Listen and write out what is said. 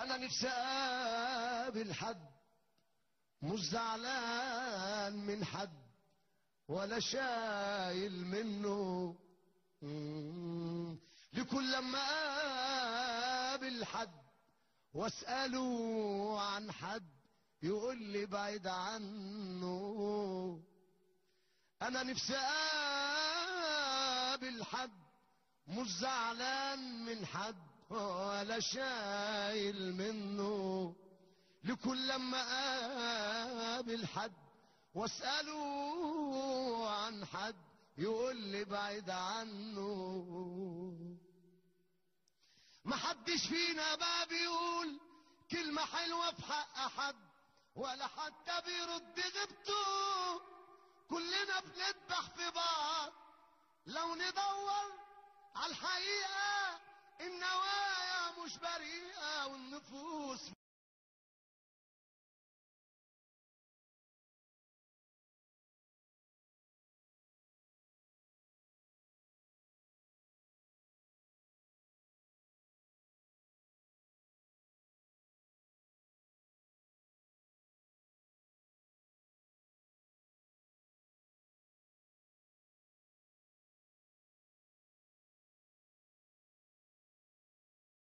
انا نفسي اقابل حد مش زعلان من حد ولا شايل منه مم. لكل لما اقابل حد واساله عن حد يقول لي بعيد عنه انا نفسي اقابل حد مش زعلان من حد ولا شايل منه لكل لما اقابل حد واساله عن حد يقول لي بعيد عنه محدش فينا بقى بيقول كلمة حلوة في حق حد ولا حتى بيرد غيبته كلنا بنذبح في بعض لو ندور على الحقيقة النوايا مش بريئة والنفوس